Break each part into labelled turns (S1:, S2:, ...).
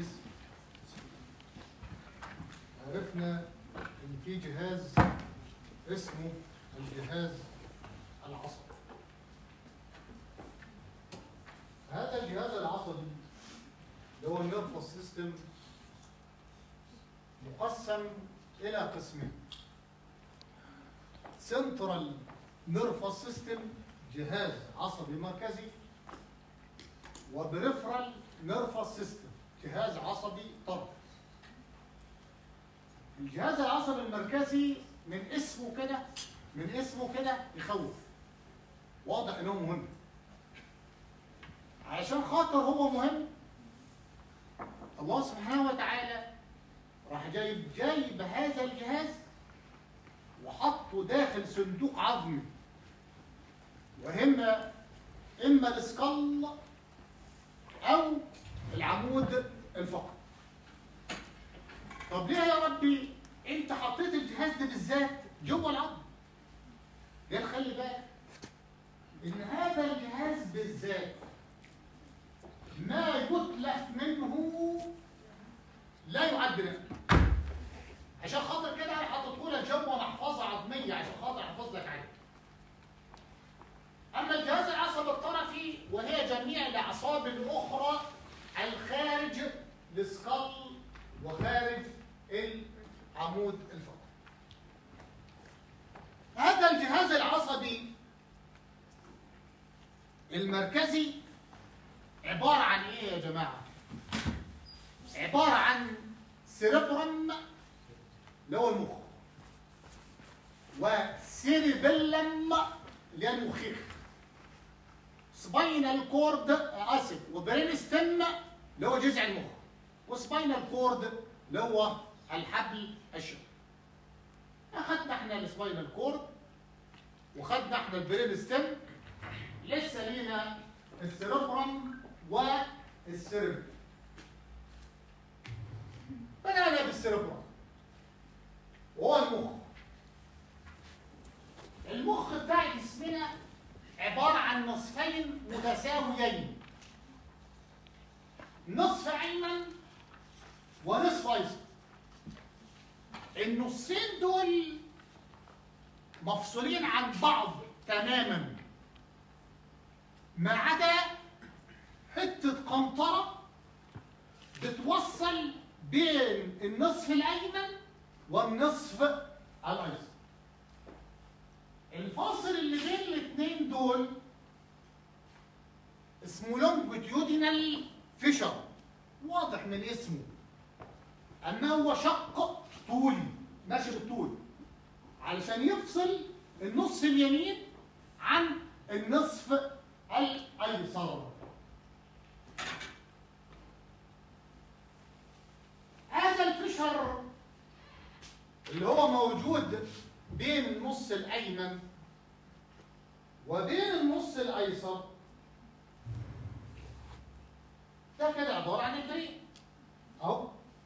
S1: الجسم عرفنا ان في جهاز اسمه الجهاز العصبي هذا الجهاز العصبي اللي هو النيرفس سيستم مقسم الى قسمين سنترال نيرفس سيستم جهاز عصبي مركزي وبريفرال نيرفس سيستم جهاز عصبي طرف الجهاز العصبي المركزي من اسمه كده من اسمه كده يخوف واضح انه مهم عشان خاطر هو مهم الله سبحانه وتعالى راح جايب جايب هذا الجهاز وحطه داخل صندوق عظمي وهم اما السكال او العمود الفقري طب ليه يا ربي انت حطيت الجهاز ده بالذات جوه العظم قال خلي بالك ان هذا الجهاز بالذات ما يتلف منه لا يعد نقل عشان خاطر كده انا حطيته لك جوه محفظه عظميه عشان خاطر احفظ لك عليه اما الجهاز العصبي الطرفي وهي جميع الاعصاب الاخرى الخارج السكال وخارج العمود الفقري هذا الجهاز العصبي المركزي عبارة عن ايه يا جماعة عبارة عن سيربرم اللي هو المخ وسيربلم اللي هي المخيخ سباينال كورد اسف وبرين ستيم اللي هو جذع المخ وسباينال كورد اللي هو الحبل الشوكي اخدنا احنا السباينال كورد وخدنا احنا البرين ستيم لسه لينا السيربرم والسيرب بدأنا بالسيربرم وهو المخ المخ بتاع جسمنا عبارة عن نصفين متساويين نصف أيمن ونصف أيسر النصين دول مفصولين عن بعض تماما ما عدا حتة قنطرة بتوصل بين النصف الأيمن والنصف الأيسر الفاصل اللي بين الاثنين دول اسمه لونجيتيودينال فيشر واضح من اسمه انه هو شق طولي ماشي بالطول علشان يفصل النص اليمين عن النصف الايسر هذا الفشر اللي هو موجود بين النص الايمن وبين النص الايسر ده كده عباره عن البرين اهو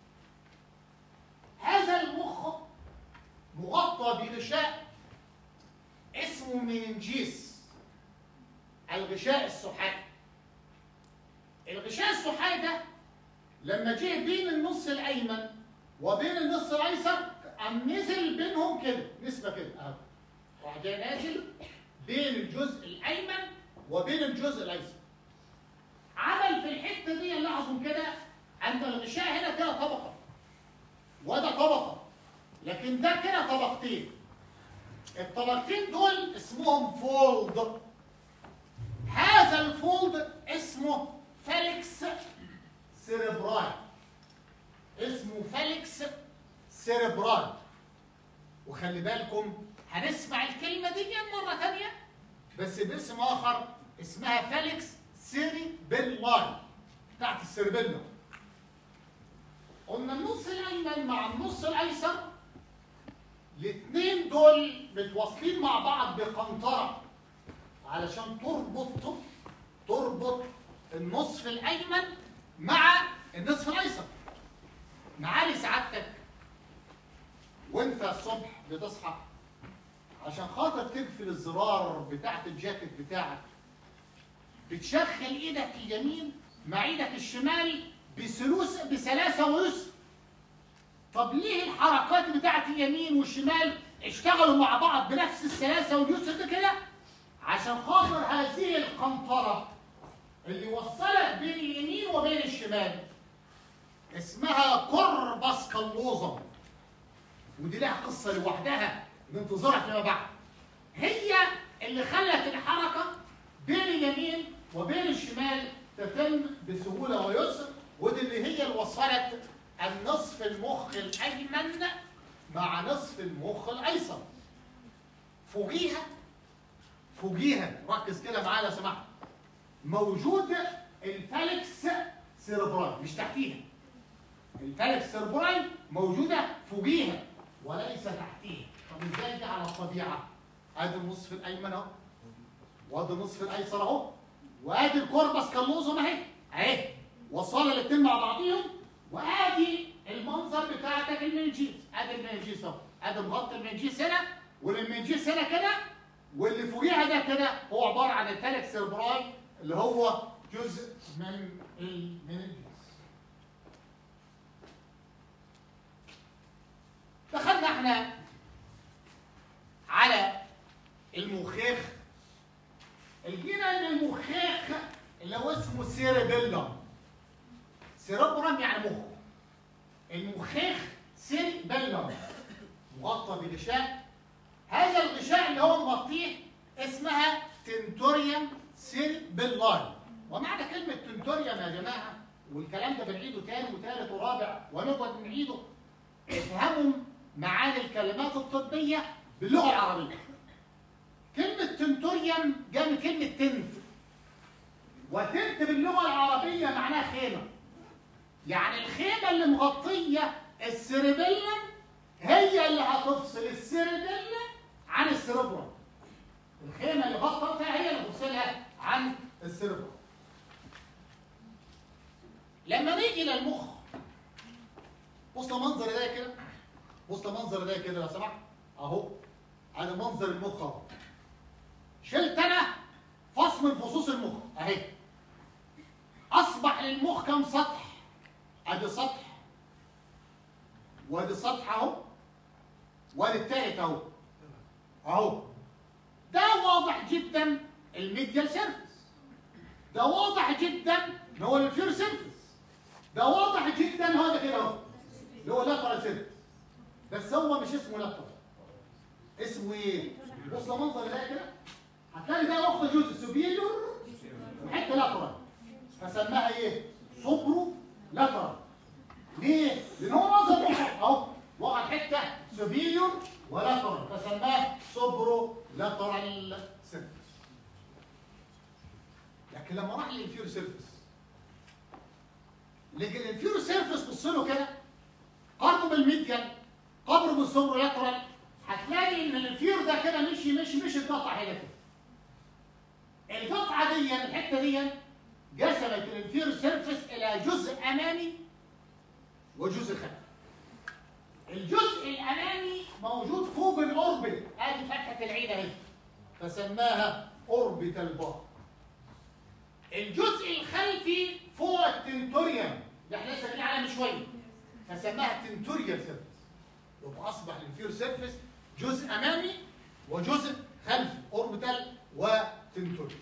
S1: هذا المخ مغطى بغشاء اسمه مننجيس الغشاء السحائي الغشاء السحائي ده لما جه بين النص الايمن وبين النص الايسر قام نزل بينهم كده نسبه كده اهو راح جاي نازل بين الجزء الايمن وبين الجزء الايسر عمل في الحته دي لاحظوا كده عند الغشاء هنا كده طبقه وده طبقه لكن ده كده طبقتين الطبقتين دول اسمهم فولد هذا الفولد اسمه فالكس سيربراي اسمه فالكس سيربراي وخلي بالكم هنسمع الكلمة دي مرة تانية بس باسم آخر اسمها فالكس سيربيلاي بتاعت السيربيلا قلنا النص الأيمن مع النص الأيسر الاثنين دول متواصلين مع بعض بقنطرة علشان تربط تربط النصف الأيمن مع النصف الأيسر معالي سعادتك وانت الصبح بتصحى عشان خاطر تقفل الزرار بتاعت الجاكيت بتاعك بتشغل ايدك اليمين مع ايدك الشمال بسلوس بسلاسة ليه الحركات بتاعت اليمين والشمال اشتغلوا مع بعض بنفس السلاسه واليسر ده كده عشان خاطر هذه القنطره اللي وصلت بين اليمين وبين الشمال اسمها كوربس كالوزم ودي لها قصه لوحدها ننتظرها فيما بعد هي اللي خلت الحركه بين اليمين وبين الشمال تتم بسهوله ويسر ودي اللي هي اللي وصلت النصف المخ الايمن مع نصف المخ الايسر فوقيها فوقيها ركز كده معايا لو سمحت موجود الفالكس سيربراي مش تحتيها الفالكس سيربراي موجوده فوقيها وليس تحتيها طب ازاي دي على الطبيعه ادي النصف الايمن اهو وادي النصف الايسر اهو وادي الكوربس كالوزم اهي اهي وصل الاثنين مع بعضيهم وادي المنظر بتاعتك المنجيز ادي المنجيز اهو ادي مغطي المنجيز هنا والمنجيز هنا كده واللي فوقيها ده كده هو عباره عن الثالث سيربراي اللي هو جزء من المنجيز دخلنا احنا على المخيخ الجينا ان المخيخ اللي هو اسمه سيربيلم سيربرم يعني مخ المخيخ سيربيلم مغطى بغشاء هذا الغشاء اللي هو مغطيه اسمها تنتوريوم سيربيلاي ومعنى كلمة تنتوريوم يا جماعة والكلام ده بنعيده تاني وتالت ورابع ونقعد نعيده افهموا معاني الكلمات الطبية باللغة العربية كلمة تنتوريوم جاء من كلمة تنت وتنت باللغة العربية معناها خيمة يعني الخيمة اللي مغطية السيربيلم هي اللي هتفصل السيربيلم عن السيربرم الخيمة اللي غطتها هي اللي هتفصلها عن السيربرم لما نيجي للمخ بص لمنظر ده كده بص لمنظر ده كده لو سمحت اهو ادي منظر المخ اهو شلت انا فص من فصوص المخ اهي اصبح للمخ كم سطح ادي سطح وادي سطح اهو وادي التالت اهو اهو ده واضح جدا الميديال سيرفيس ده واضح جدا ان هو الفير سيرفيس ده واضح جدا هو ده كده اهو اللي هو لاترال سيرفيس بس هو مش اسمه لاترال اسمه ايه؟ بص المنظر ده كده هتلاقي ده واخد جزء سوبيريور وحته لاترال فسماها ايه؟ سوبرو لاترال ليه؟ لان هو منظر مخ اهو واخد حته سوبيريور ولاترال فسماه سوبرو لاترال سيرفيس لكن لما راح للانفيرو سيرفيس لكن الانفيرو سيرفيس بص له كده قارنه بالميديال قبره بالسوبرو لاترال هتلاقي ان الانفيرو ده كده مشي مشي مشي اتقطع هنا كده القطعه دي الحته دي قسمت الانفيرو سيرفيس الى جزء امامي وجزء خلفي الجزء الامامي موجود فوق الاوربت ادي فتحه العين اهي فسماها اوربيتال بار الجزء الخلفي فوق التنتوريوم اللي احنا لسه عليها من شويه فسماها تنتوريال سيرفيس يبقى اصبح الانفيرو سيرفيس جزء امامي وجزء خلفي اوربيتال وتنتوريال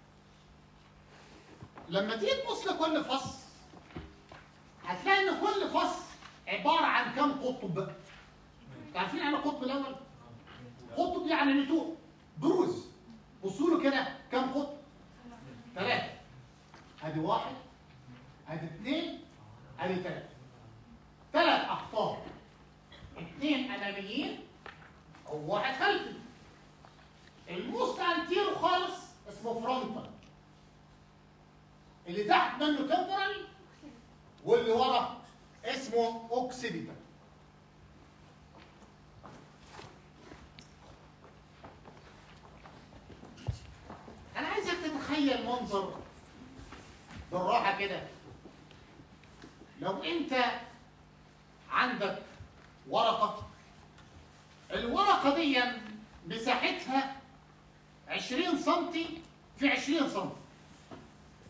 S1: لما تيجي تبص لكل فص هتلاقي ان كل فص عباره عن كم قطب عارفين يعني القطب الاول قطب يعني نتوء بروز بصوا له كده كم قطب ثلاثه ادي واحد ادي اثنين ادي ثلاثه ثلاث اقطاب اثنين اماميين او واحد خلفي الموست انتيرو خالص اسمه فرونتال اللي تحت منه تمبرال واللي ورا اسمه اوكسيديتال انا عايزك تتخيل منظر بالراحه كده لو انت عندك ورقه الورقه دي مساحتها 20 سم في 20 سم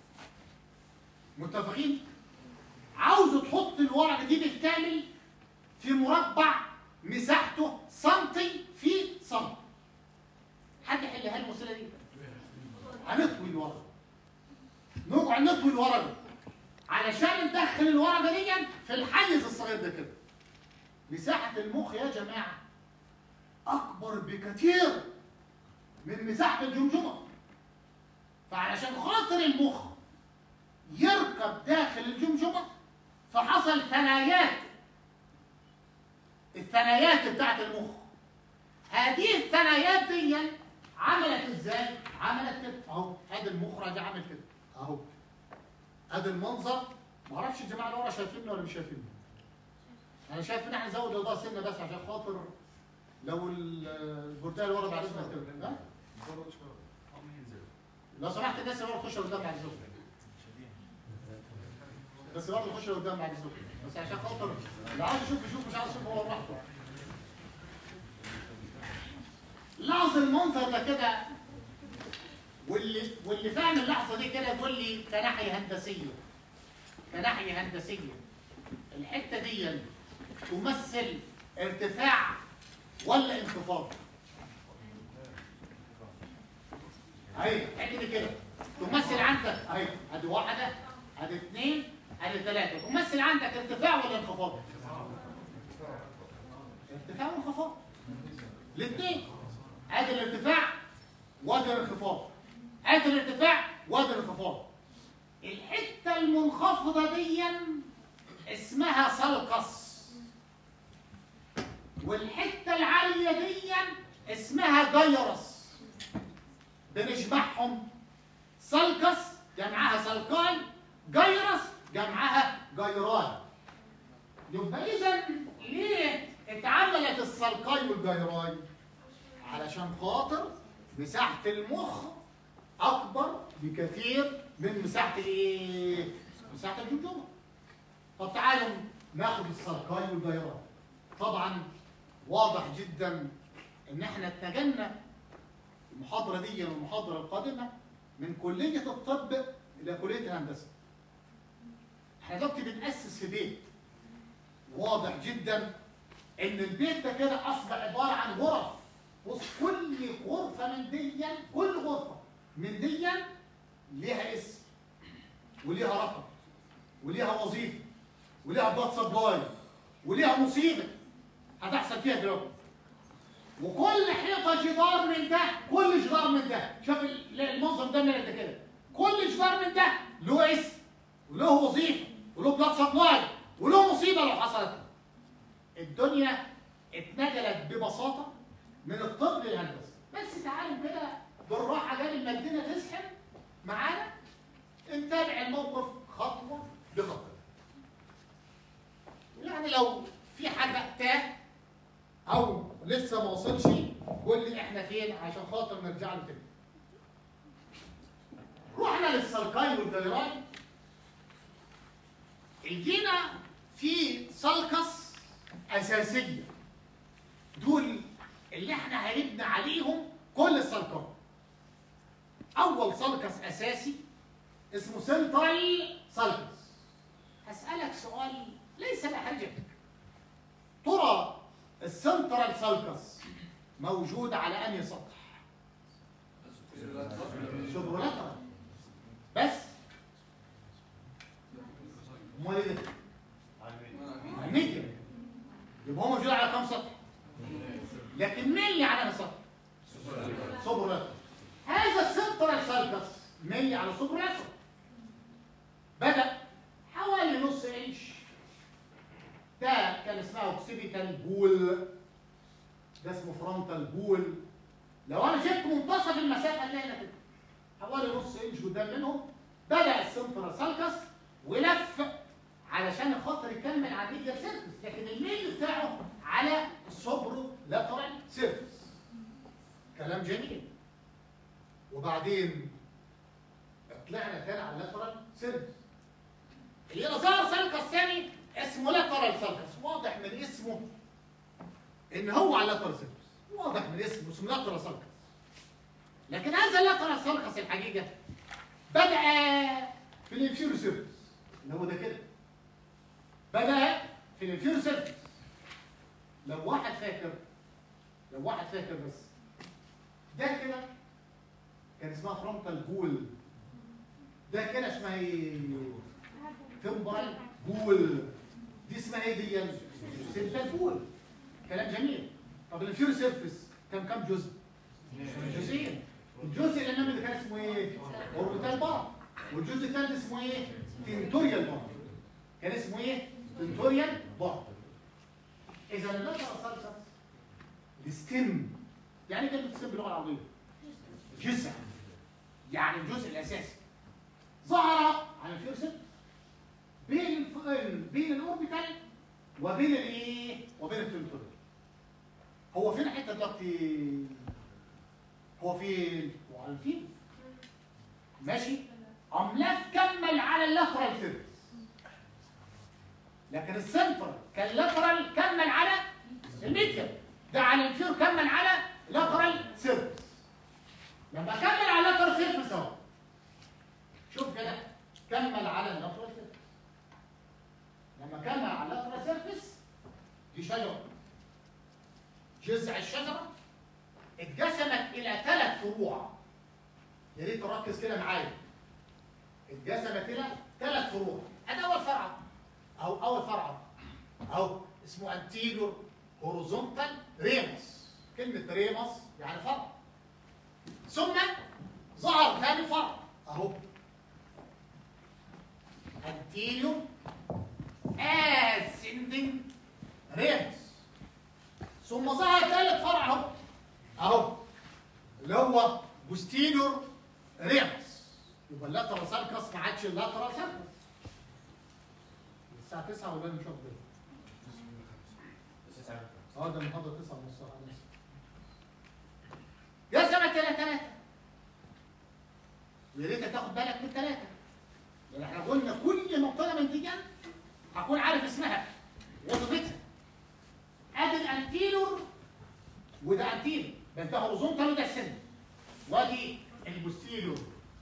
S1: متفقين عاوز تحط الورقه دي بالكامل في مربع مساحته سنتي في سنتي حد يحلها المسألة دي هنطوي الورقة نقعد نطوي الورقة علشان ندخل الورقة دي في الحيز الصغير ده كده مساحة المخ يا جماعة أكبر بكثير من مساحة الجمجمة فعلشان خاطر المخ يركب داخل الجمجمة فحصل ثنايات الثنايات بتاعت المخ هذه الثنايات دي عملت ازاي؟ عملت كده اهو ادي المخرج عامل كده اهو ادي المنظر معرفش الجماعه اللي ورا شايفيني ولا مش شايفيني انا شايف ان احنا نزود الاضاءه سنه بس عشان خاطر لو البورتال اللي ورا بعد اذنك كده ها؟ لو سمحت الناس اللي ورا تخش قدام بعد اذنك بس برضه خش قدام بعد اذنك بس عشان خاطر اللي عايز يشوف يشوف مش عايز يشوف هو براحته لاحظ المنظر ده كده واللي واللي فاهم اللحظه دي كده يقول لي كناحيه هندسيه كناحيه هندسيه الحته دي تمثل ارتفاع ولا انخفاض؟ اهي الحته دي كده تمثل عندك اهي ادي واحده ادي اثنين ادي ثلاثه تمثل عندك ارتفاع ولا انخفاض؟ ارتفاع وانخفاض الاثنين ادي الارتفاع وادي الانخفاض ادي الارتفاع وادي الانخفاض الحته المنخفضه دي اسمها سلقس والحته العاليه دي اسمها جيرس بنجمعهم سلقس جمعها سلقاي جيرس جمعها جيران يبقى اذا ليه اتعملت السلقاي والجيراي علشان خاطر مساحه المخ اكبر بكثير من مساحه الايه مساحه الجمجمه طب تعالوا ناخد السلقاي والجيران طبعا واضح جدا ان احنا اتجهنا المحاضره دي والمحاضره القادمه من كليه الطب الى كليه الهندسه احنا دلوقتي بنأسس في بيت واضح جدا ان البيت ده كده اصبح عباره عن غرف بص كل غرفه من دي كل غرفه من دي ليها اسم وليها رقم وليها وظيفه وليها بلاد سبلاي وليها مصيبه هتحصل فيها دلوقتي وكل حيطه جدار من ده كل جدار من ده شوف المنظر ده من ده كده كل جدار من ده له اسم وله وظيفه وله بلاد سبلاي وله مصيبه لو حصلت الدنيا اتنقلت ببساطه من الطب للهندسه بس تعالوا كده بالراحه قبل ما الدنيا تسحب معانا نتابع الموقف خطوه بخطوه يعني لو في حاجه تاه او لسه ما وصلش قول لي احنا فين عشان خاطر نرجع له تاني رحنا للسلقاي والجيران الجينا في سلقس اساسيه دول اللي احنا هنبني عليهم كل السلقات اول سلقس اساسي اسمه سنترال سلقس هسالك سؤال ليس لحاجتك ترى السنترال سلقس موجود على انهي سطح سوبرولاترال بس امال ايه ده؟ على الميديا يبقى هو موجود على كم سطح؟ لكن مين اللي على سطح؟ سوبرولاترال هذا السنترال سلقس ميل على سوبرولاترال بدأ حوالي نص انش ده كان اسمها اوكسيبيتال بول ده اسمه فرونتال بول لو انا جبت منتصف المسافه اللي هنا كده حوالي نص انش قدام منهم بدا السنترال سالكس ولف علشان خاطر يكمل على الميديال سيرفيس لكن الميل بتاعه على السوبرو لاترال سيرفيس كلام جميل وبعدين طلعنا تاني على اللاترال سيرفيس اللي ظهر سالكس ثاني اسمه لاترال سالكس واضح من اسمه ان هو على اللاترال سيرفيس واضح من اسمه اسمه لاترال سالكس لكن هذا اللاترال سالكس الحقيقه بدا في الانفيرو سيرفيس اللي هو ده كده بدا في الانفيرو سيرفيس لو واحد فاكر لو واحد فاكر بس ده كده كان اسمها فرونتال جول ده كده اسمها ايه؟ تمبرال جول دي اسمها ايه دي؟ سنتال جول كلام جميل طب الفيور سيرفيس كم كم جزء؟ جزئين الجزء الامامي اللي كان اسمه ايه؟ اوربيتال بار والجزء الثالث اسمه ايه؟ تنتوريال بار كان اسمه ايه؟ تنتوريال بار اذا اللغه الصلصه الستيم يعني ايه كلمه ستيم باللغه العربيه؟ جزء يعني الجزء الاساسي ظهر على الفيرسل بين الف- بين الاوربيتال وبين الايه؟ وبين التنتوريال هو فين الحته دلوقتي؟ هو فين؟ هو على الفيل ماشي؟ أملاك كمل على اللاترال سيرفيس لكن السنترال كان لاترال كمل على الميديال ده على الفيور كمل على لاترال سيرفيس لما كمل على اللاترال سيرفيس اهو شوف كده كمل على اللاترال سيرفيس لما كمل على اللاترال سيرفيس دي شجره جذع الشجره اتقسمت الى ثلاث فروع يا ريت تركز كده معايا اتقسمت الى ثلاث فروع ادي اول فرع او اول فرع او اسمه انتيريور هوريزونتال ريمس كلمه ريمس يعني فرع ثم ظهر ثاني فرع اهو انتيريور ascending ريمس ثم ظهر ثالث فرع اهو اهو اللي هو بوستيريور ريمس يبقى اللاترال سالكس ما عادش اللاترال سالكس الساعة 9 ولا مش واخد بالي؟ اه ده المحاضرة 9 ونص انا اسف. يا سنة إلى ثلاثة ويا ريتك تاخد بالك من ثلاثة لأن احنا قلنا كل نقطة من دي هكون عارف اسمها وظيفتها ادي الانتيرور وده انتيرور بس ده هوريزونتال وده سن وادي البوستيرور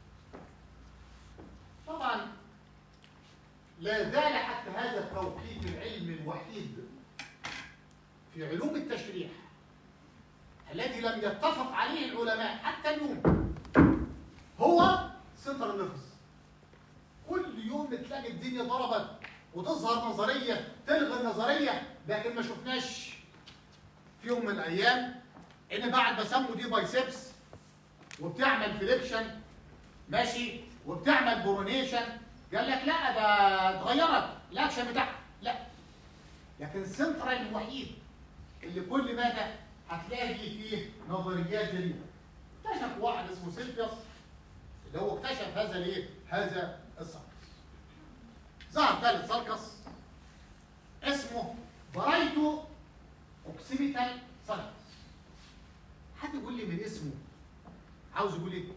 S1: طبعا لا زال حتى هذا التوقيت العلمي الوحيد في علوم التشريح الذي لم يتفق عليه العلماء حتى اليوم هو سنتر النفس كل يوم تلاقي الدنيا ضربت وتظهر نظريه تلغي النظريه لكن ما شفناش في يوم من الايام ان بعد ما سموا دي بايسبس وبتعمل فليكشن ماشي وبتعمل برونيشن قال لك لا ده اتغيرت الاكشن بتاعها لا لكن السنترال الوحيد اللي كل مدى هتلاقي فيه نظريات جديده اكتشف واحد اسمه سيلفيوس اللي هو اكتشف هذا الايه هذا السلكس ظهر ثالث سلكس اسمه برايتو اوكسيميتال سلكس حد يقول لي من اسمه عاوز يقول ايه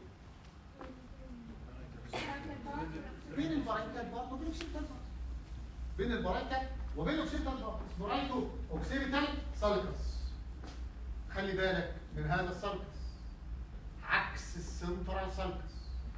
S1: بين البرايتال بارت وبين الاوكسيميتال بارت بين البرايتال وبين الاوكسيميتال بارت اسمه برايتو اوكسيميتال سلكس خلي بالك من هذا السلكس عكس السنترال سلكس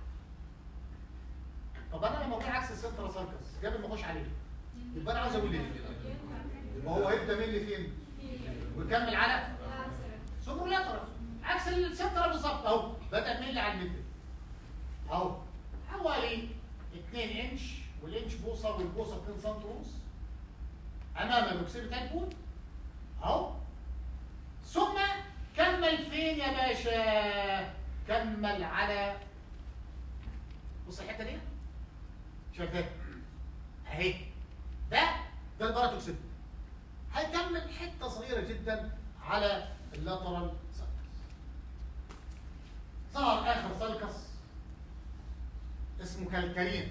S1: طب انا لما اقول عكس السنترال سلكس قبل ما اخش عليه يبقى انا عاوز اقول ايه يبقى هو هيبدا من اللي فين ويكمل على سوبر لاترال عكس السنترال بالظبط اهو بدا من اللي على الميدل اهو حوالي 2 انش والانش بوصه والبوصه 2 سم ونص امام الاوكسيبيتال بول اهو ثم كمل فين يا باشا كمل على بص الحته دي شايف ده اهي ده ده الباراتوكسيد هيكمل حته صغيره جدا على اللاترال سالكس ظهر اخر سالكس اسمه كالكارين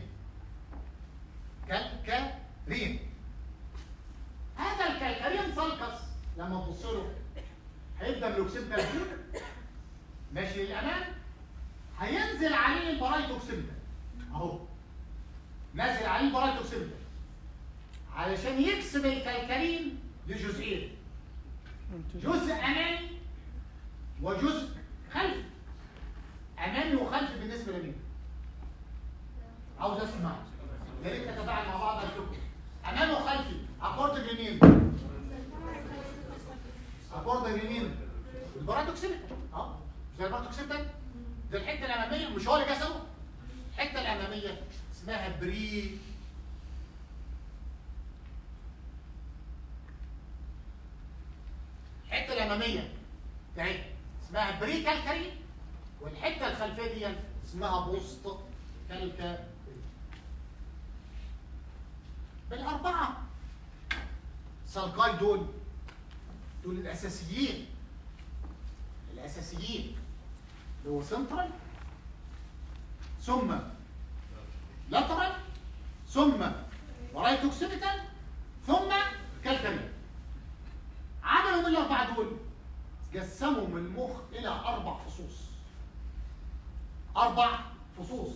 S1: كالكارين هذا الكالكارين سالكس لما تبص له هيبدا من الاوكسيبتال ماشي للامام هينزل عليه البرايتوكسيبتال اهو نازل عليه البرايتوكسيبتال علشان يقسم الكالكارين لجزئين جزء امامي وجزء خلفي امامي وخلفي بالنسبه لمين عاوز اسمع يا ريت نتفاعل مع بعض اشوفكم امامي وخلفي اكورد لمين البارادوكسيمتر اه زي البارادوكسيمتر ده الحته الاماميه مش هو اللي كسره الحته الاماميه اسمها بري الحته الاماميه اهي اسمها بري كالكري والحته الخلفيه دي اسمها بوسط كالكري بالاربعه سالكاي دول دول الاساسيين الاساسيين اللي هو سنترال ثم لاترال ثم ورايت اوكسيبيتال ثم كالكري عملوا من الاربعه دول قسموا من المخ الى اربع فصوص اربع فصوص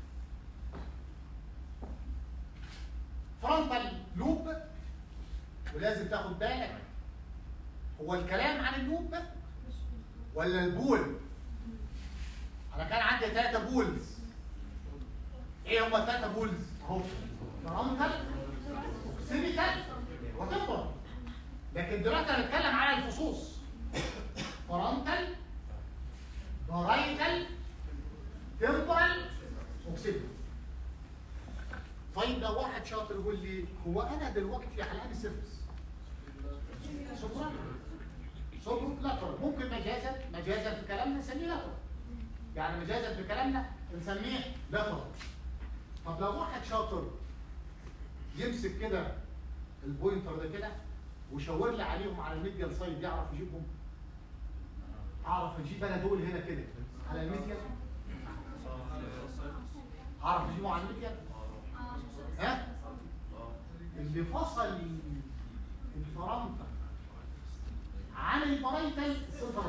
S1: فرونتال لوب ولازم تاخد بالك هو الكلام عن اللوب ولا البول انا كان عندي ثلاثة بولز ايه هما الثلاثة بولز اهو فرونتال اوكسيبيتال وتمبر لكن دلوقتي هنتكلم على الفصوص فرونتال بارايتال تمبرال اوكسيبيتال طيب لو واحد شاطر يقول لي هو انا دلوقتي على انهي سيرفس؟ سوبرا سوبرا لاتر ممكن مجازا مجازا في كلامنا نسميه لاتر يعني مجازا في كلامنا نسميه لاتر طب لو واحد شاطر يمسك كده البوينتر ده كده ويشاور لي عليهم على الميديال سايد يعرف يجيبهم اعرف اجيب انا دول هنا كده على الميديال اعرف اجيبهم على الميديال ها اللي فصل الفرنطة عن البرايتال صفر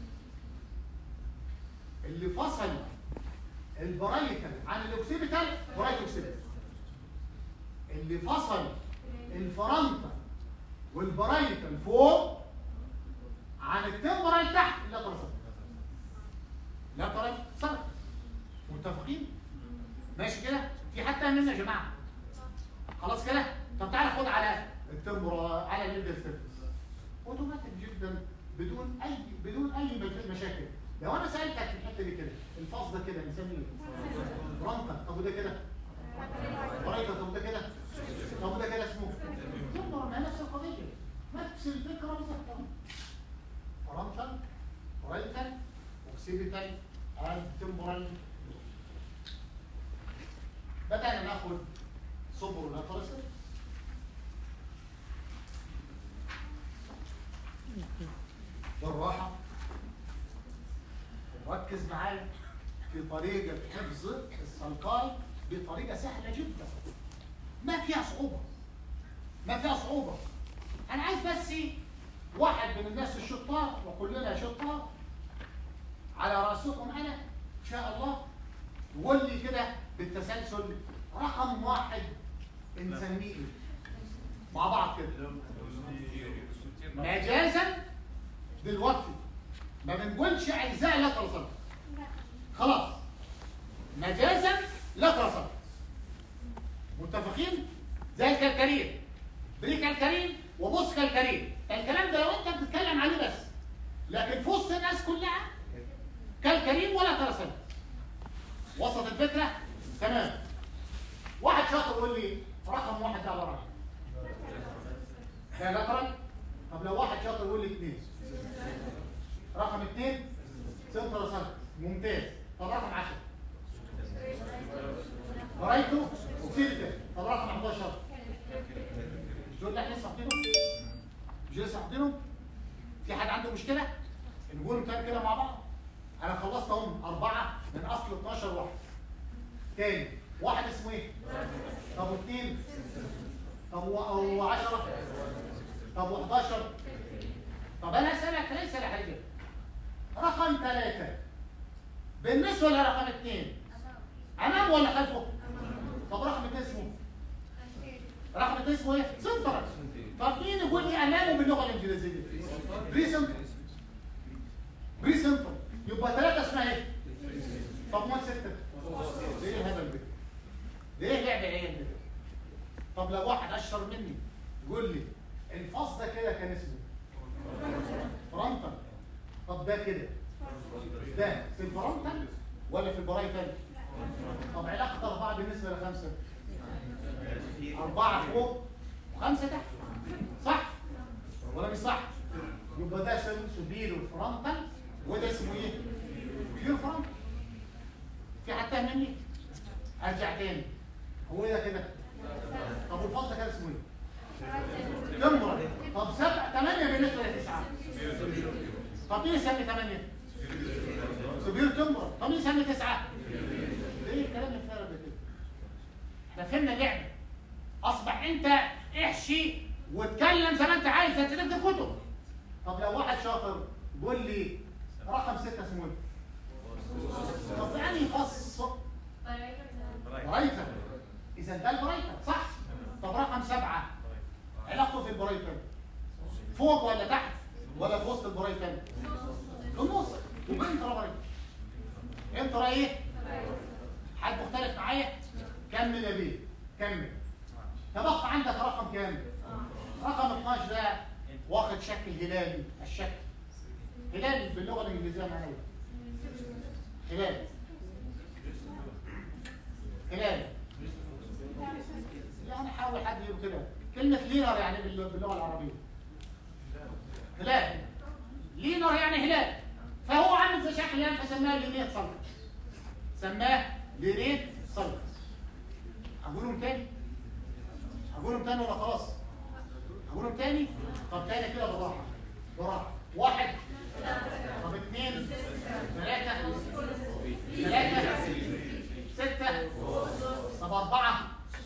S1: اللي فصل البرايتال عن الاوكسيبيتال برايت اوكسيبيتال اللي فصل الفرنطة والبرايتال فوق عن التمبرال تحت لا ترى لا ترى صدق متفقين ماشي كده في حتى مننا يا جماعه خلاص كده طب تعالى خد على التمبرا على الليدر سيرفيس اوتوماتيك جدا بدون اي بدون اي مشاكل لو انا سالتك في الحته دي كده الفاظ ده كده نسميه ايه؟ برانكا طب وده كده؟ برايكا طب وده كده؟ طب وده كده اسمه؟ تمبرا ما هي نفس القضيه نفس الفكره بالظبط فرانكا برايكا اوكسيبيتال تمبرال بدأنا ناخد صبر ونفرسل بالراحة ركز معايا في طريقة حفظ السلقاي بطريقة سهلة جدا ما فيها صعوبة ما فيها صعوبة أنا عايز بس واحد من الناس الشطار وكلنا شطار على رأسكم أنا إن شاء الله يقول لي كده بالتسلسل رقم واحد نسميه مع بعض كده مجازا دلوقتي ما بنقولش اجزاء لا ترصد خلاص مجازا لا ترصد متفقين زي الكركريم بريك الكريم وبص الكريم الكلام ده لو انت بتتكلم عليه بس لكن في وسط الناس كلها كالكريم ولا ترصد وسط الفكره تمام واحد شاطر يقول لي رقم واحد ده عباره عن ده لاترال طب لو واحد شاطر يقول لي اثنين رقم اثنين سنتر سنتر ممتاز طب رقم 10 قرايته وكتبت طب رقم 11 مش دول اللي احنا لسه حاطينهم مش لسه حاطينهم في حد عنده مشكله نقول تاني كده مع بعض انا خلصت اهم اربعه من اصل 12 واحد تاني واحد اسمه ايه؟ طب واثنين طب و10 طب و11 طب انا اسالك ليس لحاجه رقم ثلاثة بالنسبة لرقم اثنين امام ولا خلفه؟ طب رقم اثنين اسمه رقم اثنين اسمه ايه؟ سنتر طب مين يقول لي امامه باللغة الانجليزية؟ بريسنت بريسنت يبقى ثلاثة اسمها ايه؟ طب ما ستة ليه الهبل ده؟ ليه لعب العين ده؟ طب لو واحد اشطر مني يقول لي الفص ده كده كان اسمه فرونتال طب طب ده كده ده في الفرونتال ولا في البرايتال طب علاقه اربعه بالنسبه لخمسه اربعه فوق وخمسه تحت صح ولا مش صح يبقى ده اسمه سوبيرو فرونتال وده اسمه ايه بيور فرونتال في حد تاني مني ارجع تاني هو ده كده طب والفضل كان اسمه ايه تمرة طب سبع ثمانية بالنسبة لتسعة طب مين يسمي ثمانية؟ سبيل تمرة طب مين يسمي تسعة؟ ليه الكلام الفارغ ده كده؟ احنا فهمنا اللعبة أصبح أنت احشي واتكلم زي ما أنت عايز أنت تكتب كتب طب لو واحد شاطر قول لي رقم ستة اسمه ايه؟ طب يعني فص برايتر إذا ده البرايتر صح؟ طب رقم سبعة علاقته في البرايتر فوق ولا تحت ولا في وسط البرايتر؟ في النص يبقى انترا برايتر انترا ايه؟ حد مختلف معايا؟ كمل يا بيه كمل تبقى عندك رقم كام؟ رقم 12 ده واخد شكل هلالي الشكل هلال باللغه الانجليزيه معناه ايه؟ هلال هلال يعني حاول حد يقول كده كلمة لينر يعني بال- باللغة العربية هلال لينر يعني هلال فهو عامل زي شكل هلال فسماه لينيت سلكس سماه لينيت سلكس هقولهم تاني هقولهم تاني ولا خلاص هقولهم تاني طب تاني كده بالراحة بالراحة واحد طب اثنين ثلاثة ثلاثة ستة طب أربعة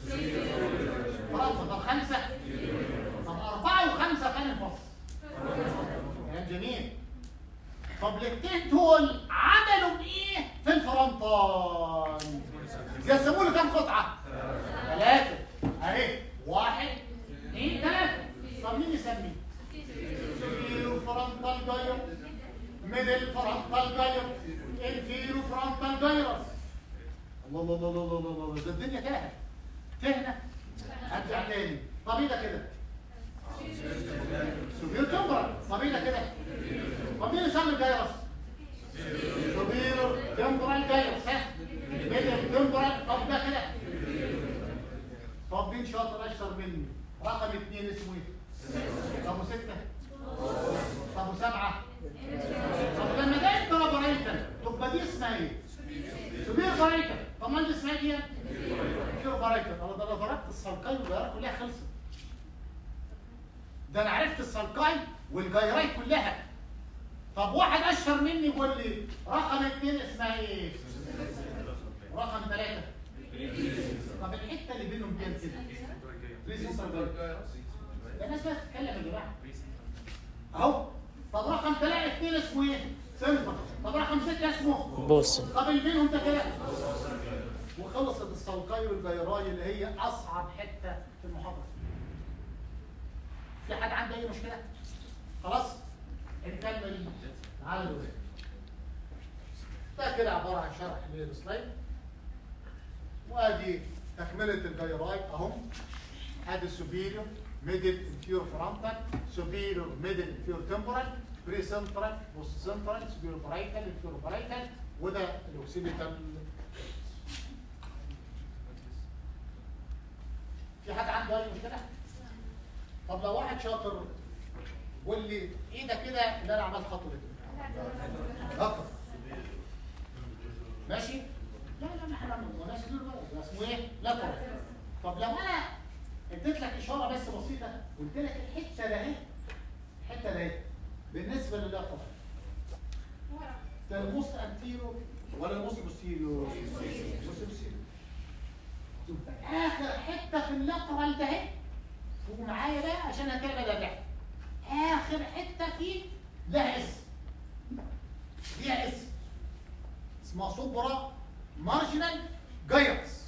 S1: فرنسا طب خمسة طب أربعة وخمسة كان الفصل كلام جميل طب الاثنين دول عملوا ايه في الفرنطان؟ قسموا له كام قطعة؟ ثلاثة اهي واحد اثنين ثلاثة طب مين يسميه؟ سبيرو فرنطال جاير ميدل فرنطال جاير انفيرو فرنطال جايرس الله الله الله الله الله الله ده الدنيا تاهت تهنا ارجع تاني طب ايه ده كده سوبير تمبرال طب ايه ده كده طب مين يسمي الجايرس سوبير تمبرال جايرس ها ميدل تمبرال طب ده كده طب مين شاطر اشطر مني رقم اثنين اسمه ايه طب وستة طب وسبعة طب لما ده انت بريتا تبقى دي اسمها ايه سبير بريتا طب ما دي اسمها ايه سبير بريتا انا ده انا ضربت السلقاي والجيرات كلها خلصت ده انا عرفت السلقاي والجيرات كلها طب واحد اشهر مني يقول لي رقم اثنين اسمها ايه رقم ثلاثة طب الحتة اللي بينهم كام كده ليه سنتر جايرس ده الناس بس تتكلم يا جماعه اهو طب رقم ثلاثة اثنين اسمه ايه؟ سنتر طب رقم ستة اسمه
S2: بص
S1: طب اللي بينهم ده كده وخلصت السلقاي والجيراي اللي هي اصعب حته في المحاضره في حد عنده اي مشكله؟ خلاص؟ نكمل على الولاد ده كده عباره عن شرح للسلايد وادي تكمله الجيراي اهو ادي السوبيريور ميدل انفيور فرونتال سوبيريور ميدل انفيور تمبورال بري سنترال بوست سنترال سوبيريور برايتال انفيور برايتال وده الاوكسيبيتال في حد عنده اي مشكله؟ طب لو واحد شاطر قول لي ايه ده كده اللي انا عملت خطوه كده؟ خطوه ماشي؟ لا لا ما احنا ما ناس كتير بقى ده اسمه ايه؟ لاترال طب لو انا اديت لك اشاره بس بسيطه قلت لك الحته ده اهي الحته ده اهي بالنسبه للاترال ده الموست انتيرو ولا الموست بوستيرو؟ الموست بوستيرو يبقى اخر حته في اللاترال ده اهي فوق معايا بقى عشان هتعمل ده اخر حته فيه لها اسم ليها اسم اسمها سوبرا مارجنال جايرس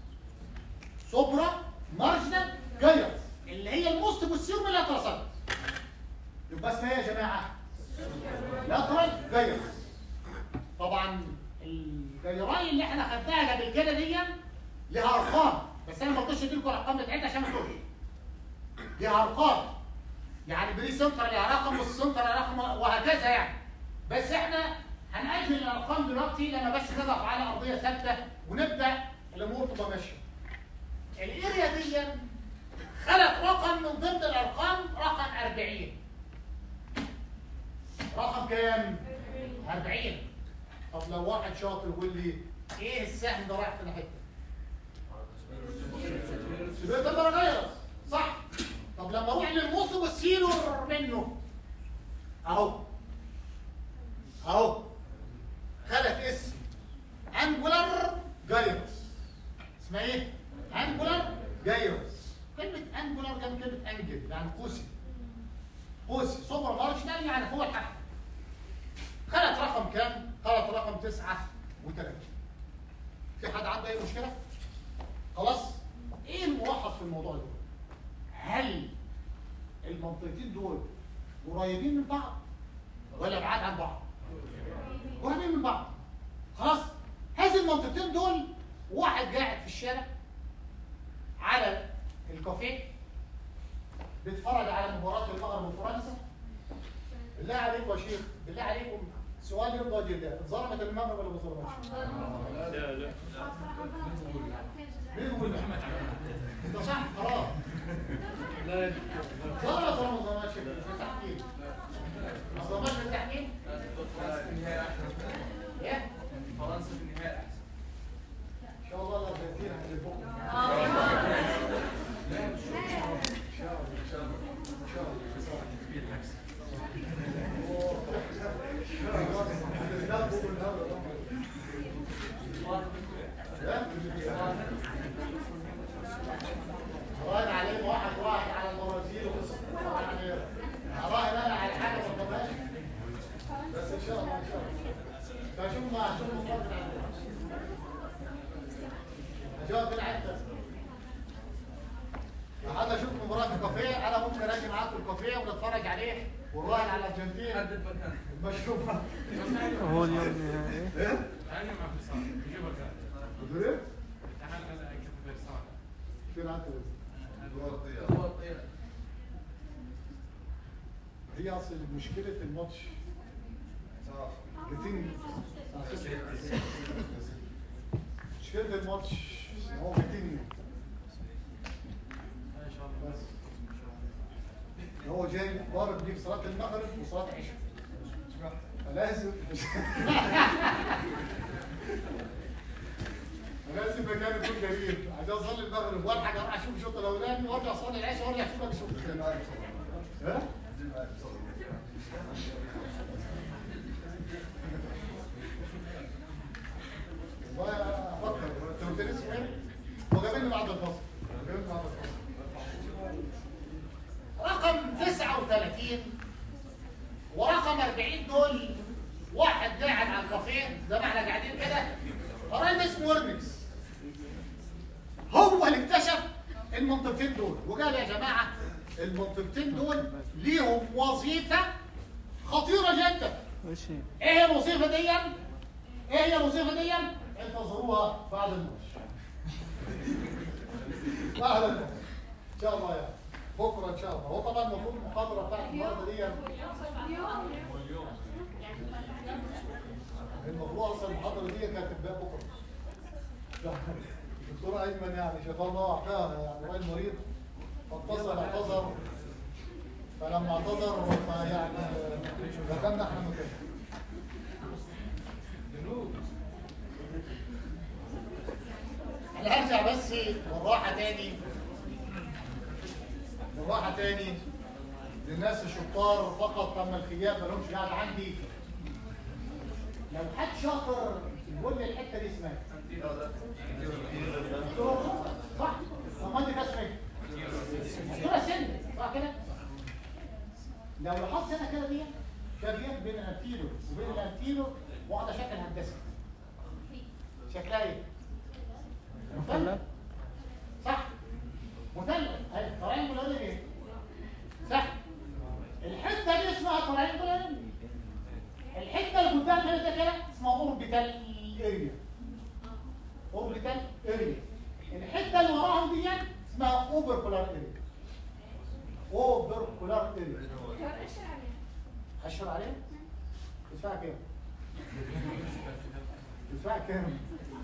S1: سوبرا مارجنال جايرس اللي هي الموست بوستيرو من اللاترال يبقى اسمها ايه يا جماعه؟ لاترال جايرس طبعا الجيراي اللي احنا خدناها قبل كده دي ليها ارقام بس انا ما رضيتش اديلكم الارقام بتاعتها عشان ما تقولش ليها ارقام يعني بري سنتر ليها رقم والسنتر ليها رقم وهكذا يعني بس احنا هنأجل الارقام دلوقتي لما بس نقف على ارضيه ثابته ونبدا الامور تبقى ماشيه. الاريا دي خلق رقم من ضمن الارقام رقم 40 رقم كام؟ 40 طب لو واحد شاطر يقول لي ايه السهم ده رايح في ناحيه سبيت الدرجه صح طب لما اروح للنص والسيلور منه اهو اهو خلق اسم انجولار جايروس اسمها ايه؟ انجولار جايروس كلمة انجولار جنب كلمة انجل يعني قوسي قوسي سوبر مارشنال يعني فوق الحافة خلت رقم كام؟ خلت رقم تسعة وثلاثين في حد عنده أي مشكلة؟ خلاص؟ إيه الموحد في الموضوع ده؟ هل المنطقتين دول قريبين من بعض ولا بعاد عن بعض؟ قريبين من بعض خلاص؟ هذه المنطقتين دول واحد قاعد في الشارع على الكافيه بيتفرج على مباراة المغرب وفرنسا بالله عليكم يا شيخ بالله عليكم سؤال يرضى جدا اتظلمت المغرب ولا ما اتظلمتش؟
S2: لا لا
S1: مين يقول محمد انت صح خلاص ظلمت ولا ما ظلمتش في التحكيم؟ ما ظلمتش في التحكيم؟ ايه؟
S3: فرنسا في النهائي احسن
S1: ان شاء الله الارجنتين هتفوق راهن عليه واحد واحد على البرازيل يعني راهن انا على حاجه ما تضمنش بس ان شاء الله ان شاء الله فشوف ما هشوف مقابل عندنا هجاوب بالعدة حد اشوف مباراة في الكافيه انا ممكن اجي معاكم الكافيه ونتفرج عليه ونراهن على الارجنتين
S3: حدد مكان
S1: المشروبة
S4: هو اليوم النهائي
S1: ايه؟
S2: تعالى مع فيصل نجيبها كده
S1: بتقول ايه؟
S2: تعالى كذا اكتب فيصل
S1: فين انت
S3: هو الطيرة
S1: هي اصل مشكلة الماتش كتير مشكلة الماتش إن هو كتير
S2: ان شاء الله
S1: بس هو جاي ضارب ليه في صلاة المغرب وصلاة العشاء فلازم لازم مكان يكون جميل عشان اصلي المغرب والحق اروح اشوف الشوط الاولاني وارجع اصلي العشاء وارجع اشوف الشوط الثاني ها؟ والله افكر انت قلت لي اسمه ايه؟ هو جابني بعد الفصل جابني بعد الفصل رقم 39 ورقم 40 دول واحد قاعد على الكافيه زي ما احنا قاعدين كده راجل اسمه ورمكس هو اللي اكتشف المنطقتين دول وقال يا جماعه المنطقتين دول ليهم وظيفه خطيره جدا
S4: وش هي؟
S1: ايه هي الوظيفه دي؟ ايه هي الوظيفه دي؟ انتظروها بعد الماتش. بعد الماتش. ان شاء الله يعني. بكره ان شاء الله. هو طبعا المفروض المحاضره بتاعت النهارده دي المفروض اصلا المحاضره دي كانت تبدا بكره. الدكتور ايمن يعني شفاه الله وعافاه يعني راجل مريض فاتصل اعتذر فلما اعتذر فيعني دخلنا احنا مكانه. انا هرجع بس بالراحه تاني بالراحه تاني للناس الشطار فقط اما الخياب ما لهمش قاعد عندي لو حد شاطر يقول لي الحته دي اسمها إيه؟ صح؟ طب ما انت كده اسمها ايه؟ دكتوره سن صح كده؟ لو لاحظت هنا كده دي شبيه بين الانتيلو وبين الانتيلو واخده شكل هندسي شكلها ايه؟ مثلث صح مثلث اهي تراينجولار ايه؟ صح الحته دي اسمها تراينجولار الحته اللي قدام هنا ده كده اسمها اوربيتال اريا اوربيتال اريا الحته اللي وراهم دي اسمها اوبركولار اريا اوبركولار اريا اشهر عليه تدفع كام؟ تدفع كام؟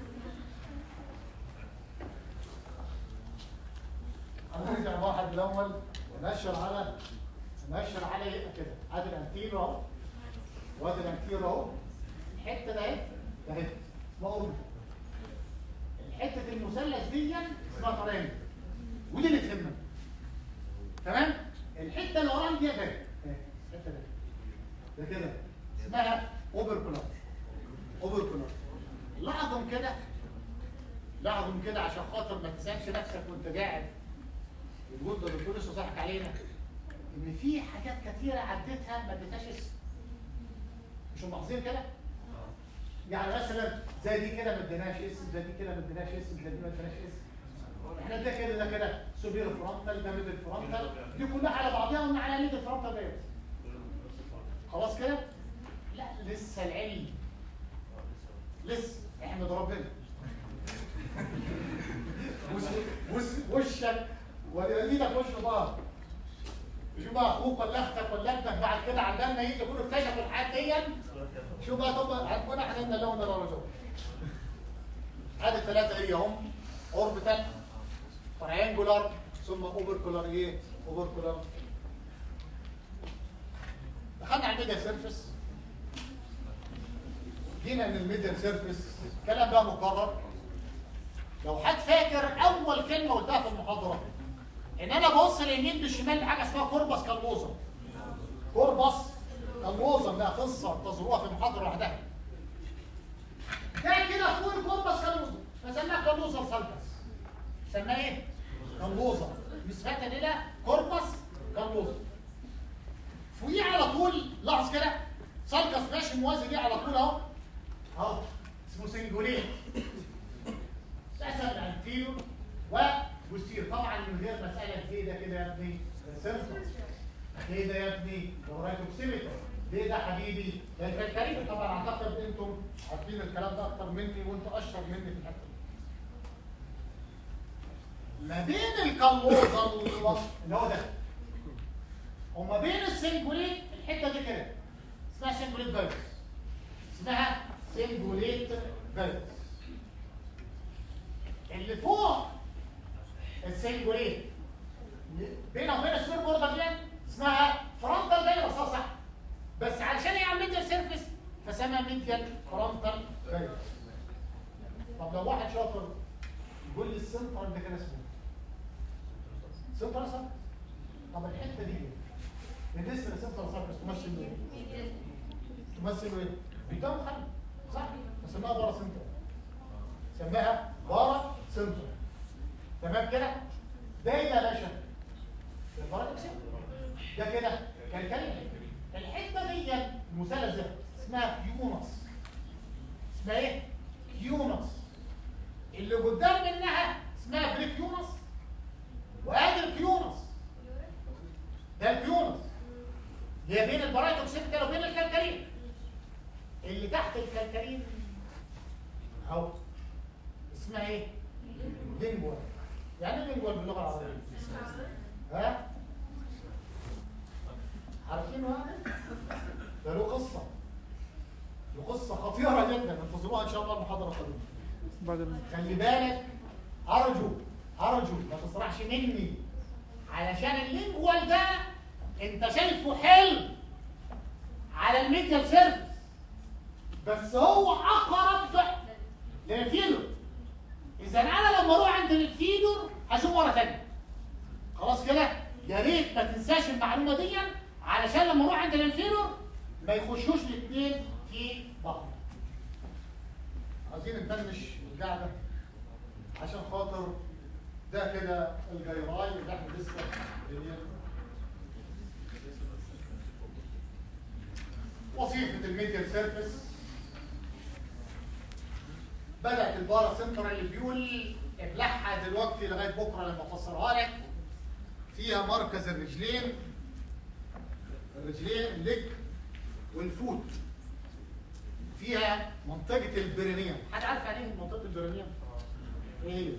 S1: هنرجع واحد الاول نشر على نشر على يبقى كده ادي الانتير اهو وادي الانتير اهو الحته ده اهي ده اهي اسمها اوربت الحته المثلث دي اسمها ترانج ودي اللي تهمك تمام الحته اللي وراها دي ده اهي الحته دي ده كده اسمها اوبر كولار اوبر كولار لاحظهم كده لاحظهم كده عشان خاطر ما تسالش نفسك وانت قاعد وتقول ده الدكتور لسه صاحك علينا ان في حاجات كتيره عديتها ما اديتهاش اسم مش ملاحظين كده؟ يعني مثلا زي دي كده ما اديناش اسم زي دي كده ما اديناش اسم زي دي ما اديناش اسم احنا ده كده ده كده سوبير فرونتال ده ميدل فرونتال دي كلها على بعضها قلنا على ميدل فرونتال بس خلاص كده؟ لا لسه العلم لسه احمد ربنا وش- وش- وشك وايدك وش بعض شوف بقى اخوك ولا اختك ولا ابنك بعد كده عندنا يجي يكونوا اكتشفوا الحاجات دي شوف بقى طب هنكون احنا لنا لون الرجل ادي الثلاثه ايه هم اوربيتال تريانجولار ثم اوبركولار ايه اوبركولار دخلنا على الميديا سيرفيس جينا من الميديا سيرفيس كلام بقى مكرر لو حد فاكر اول كلمه قلتها في المحاضره ان انا ببص اليمين بالشمال لحاجه اسمها كوربس كالوزا كوربس كالوزا ده قصه تزوروها في محاضره لوحدها ده كده فوق الكوربس كالوزا فسماها كالوزا سالكس سماها ايه؟ كالوزا نسبة الى كوربس كالوزا فوقيه على طول لاحظ كده سالكس ماشي موازي ليه على طول اهو اهو اسمه سنجولين اسهل الانتيريور وبوستير طبعا من غير مساله ايه ده كده يا ابني سيرفس ايه ده يا ابني ورايتوكسيمتر ليه ده حبيبي ده الكريم طبعا اعتقد انتم عارفين الكلام ده اكتر مني وانتوا اشطر مني في الحته دي ما بين الكالوزا اللي هو ده وما بين السنجوليت الحته دي كده اسمها سنجوليت فيروس اسمها سنجوليت فيروس اللي فوق السنجوليت بينه وبين السور بوردر دي اسمها فرونتال فيروس اه صح بس علشان هي على ميديال سيرفيس فسمى ميديال فرونتال فيروس طب لو واحد شاطر يقول لي السنتر ده كان اسمه سنتر صح طب الحته دي بالنسبه لسنتر صح تمثل ايه؟ تمثل ايه؟ قدام خلف صح؟ فسماها بارا سنتر سماها بارا سنتر تمام كده؟ ده ايه يا باشا؟ البارا سنتر ده كده كالكالي الحته دي المثلث ده اسمها كيونس اسمها ايه؟ كيونس اللي قدام منها اسمها بريكيونس وادي الكيونس ده الكيونس اللي هي بين البرايتوكسيبتال وبين الكالكالين اللي تحت الكالكالين اهو اسمها ايه؟ لينجوال يعني ايه لينجوال باللغه العربيه؟ ها؟ عارفين هذا؟ ده له قصه له قصه خطيره جدا انتظروها ان شاء الله المحاضره القادمه
S4: بعد ال-
S1: خلي بالك ارجو ارجو ما تسرحش مني علشان اللينجوال ده انت شايفه حلو على الميديال سيرفيس بس هو اقرب للفيدور اذا انا لما اروح عند الفيدور هشوف مره ثانيه خلاص كده يا ريت ما تنساش المعلومه دي علشان لما اروح عند الانفيرور ما يخشوش الاثنين في بعض عايزين نفنش القعده عشان خاطر ده كده الجيراي اللي احنا لسه وظيفه الميديال سيرفيس بدات البارا سنتر اللي بيقول ابلعها دلوقتي لغايه بكره لما افسرها لك فيها مركز الرجلين الرجلين الليج والفوت فيها منطقة البرينيوم حد عارف يعني ايه منطقة البرينيوم؟ ايه هي؟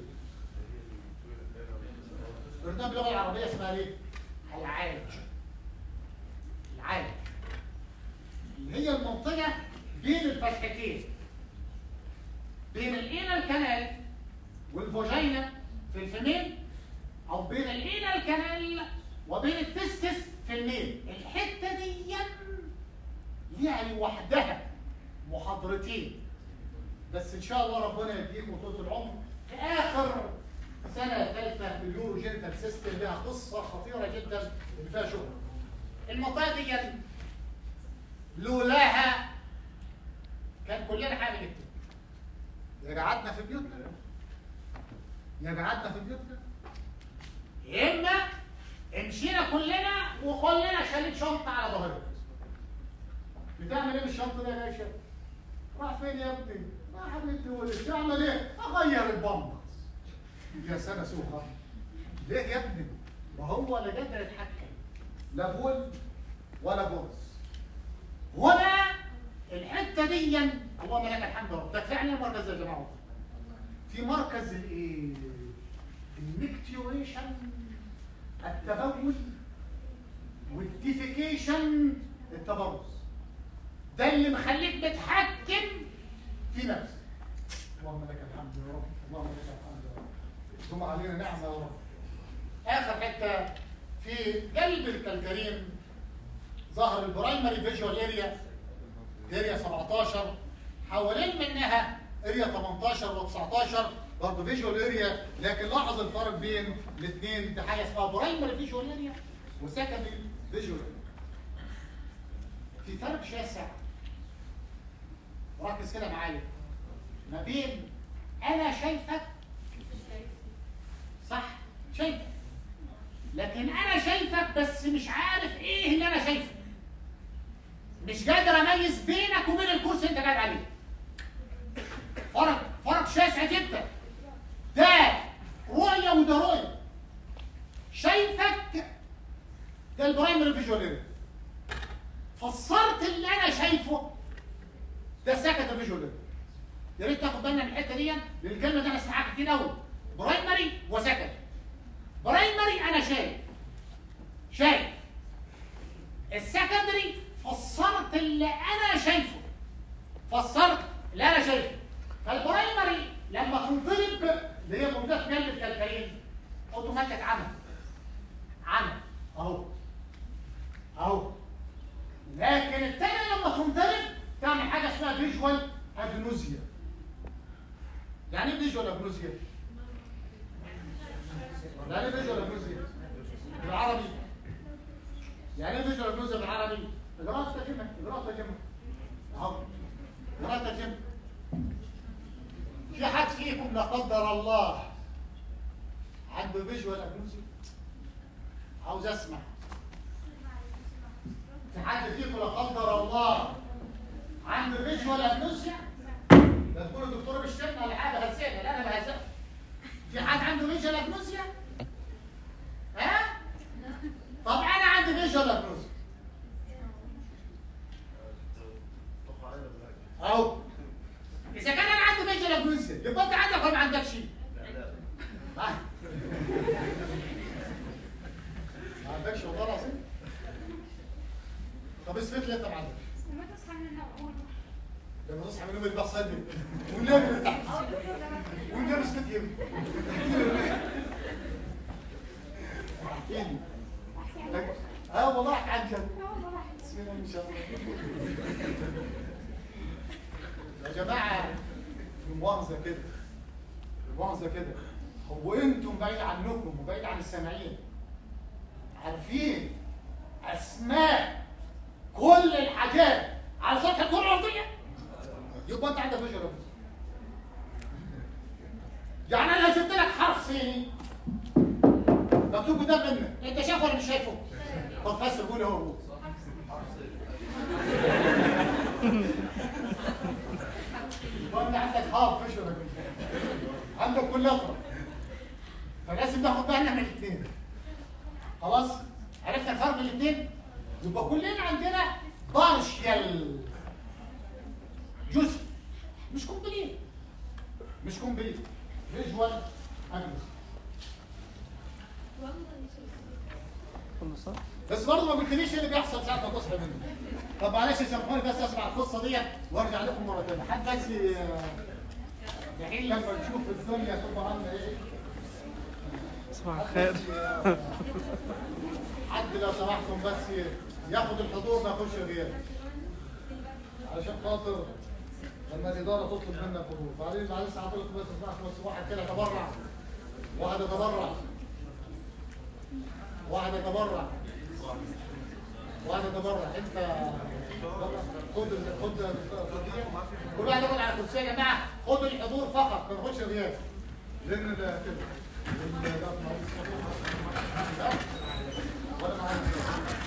S1: البرينيوم باللغة العربية اسمها ايه؟ العالج العالج اللي هي المنطقة الفتحتين بين الانال كانال والفاجينا في الفيميل او بين الانال كانال وبين التستس في الميل الحته دي ليها لوحدها محاضرتين بس ان شاء الله ربنا يديكم طول العمر في اخر سنه ثالثه في اليورو جنتال سيستم لها قصه خطيره جدا اللي فيها شغل المنطقه دي لولاها كان كلنا حامل الكتاب يا قعدنا في بيوتنا يا قعدنا في بيوتنا يا اما مشينا كلنا وكلنا شالين شنطه على ظهرنا بتعمل ايه بالشنطه دي يا باشا؟ راح فين يا ابني؟ راح بنت ولد تعمل ايه؟ اغير البامبرز يا سنه سوخه ليه يا ابني؟ ما هو لا قادر يتحكم لا بول ولا بوز هنا الحته دي اللهم لك الحمد رب ده فعلا مركز يا جماعه في مركز الايه؟ الميكتيوريشن التبول والديفيكيشن التبرز ده اللي مخليك بتحكم في نفسك اللهم لك الحمد يا رب اللهم لك الحمد يا رب ثم علينا نعمه يا رب اخر حته في قلب الكالكريم ظهر البرايمري فيجوال اريا اريا 17 حوالين منها اريا 18 و19 برضه فيجوال اريا لكن لاحظ الفرق بين الاثنين دي حاجه اسمها برايمري فيجوال اريا وسكندري فيجوال اريا في فرق شاسع ركز كده معايا ما بين انا شايفك صح شايفك لكن انا شايفك بس مش عارف ايه اللي انا شايفه مش قادر اميز بينك وبين الكرسي اللي انت قاعد عليه فرق فرق شاسع جدا ده رؤيه وده رؤيه شايفك ده البرايمري فيجوال اريا فسرت اللي انا شايفه ده السكند فيجوال اريا يا ريت تاخد بالنا من الحته دي لان الكلمه دي انا اسمعها كتير قوي برايمري وسكند برايمري انا شايف شايف السكندري فسرت اللي انا شايفه فسرت اللي انا شايفه فالبرايمري لما تنضرب اللي هي منطقه قلب الكلكلين اوتوماتيك عمل عمل اهو اهو لكن الثاني لما تنضرب تعمل حاجه اسمها فيجوال اجنوزيا يعني ايه فيجوال اجنوزيا؟ يعني ايه فيجوال اجنوزيا؟ بالعربي يعني ايه فيجوال اجنوزيا بالعربي؟ اجراءات ترجمه اجراءات ترجمه اهو اجراءات ترجمه في حد فيكم لا قدر الله عنده فيجوال اجنوزيا؟ عاوز اسمع في حد فيكم لا قدر الله عنده فيجوال اجنوزيا؟ لا تقولوا الدكتور بيشتمنا ولا حاجه هزقنا لا انا بهزقك في حد عنده فيجوال اجنوزيا؟ ها؟ طب انا عندي فيجوال اجنوزيا اهو اذا كان انا عندي فيجوال اجنوزيا يبقى انت عندك ولا ما عندكش؟ ها؟ ما عندكش والله العظيم طب اثبت لي انت ما عندكش
S5: وما تصحى من النوم
S1: لما تصحى من النوم يبقى صلي والنبي اللي تحت والنبي اسكت يمين احكي لي اه والله احكي عن جد بسم الله ما شاء الله يا جماعه في مؤاخذه كده في مؤاخذه كده هو انتم بعيد عنكم وبعيد عن السامعين عارفين اسماء كل الحاجات على سطح الكره الارضيه يبقى انت عندك فيجوال يعني انا جبت لك حرف صيني مكتوب قدام منك انت شايفه ولا مش شايفه؟ طب فسر قول هو يبقى انت عندك هاف فيجوال عندك كل اطرف فلازم ناخد بالنا من الاثنين خلاص عرفنا الفرق بين الاثنين يبقى كلنا عندنا بارشيال جزء مش كومبليت مش كومبليت فيجوال اجنس
S4: خلصت
S1: بس برضه ما قلتليش ايه اللي بيحصل ساعه ما تصحى منه طب معلش سامحوني بس اسمع القصه ديت وارجع لكم مره ثانيه حد بس ي- يحيل لما نشوف الدنيا تبقى عامله ايه
S4: صباح الخير
S1: حد لو سمحتم بس ي- ياخد الحضور ما ياخدش الغياب علشان خاطر لما الاداره تطلب منا الحضور بعدين معلش حضرتك بس اسمعكم بس واحد كده يتبرع واحد يتبرع واحد يتبرع واحد يتبرع انت خد ال- خد ال- كل واحد ياخد على كرسي يا جماعه خد الحضور فقط ما تاخدش الغياب لان ده كده لأن ده معروف. لا، ولا معانا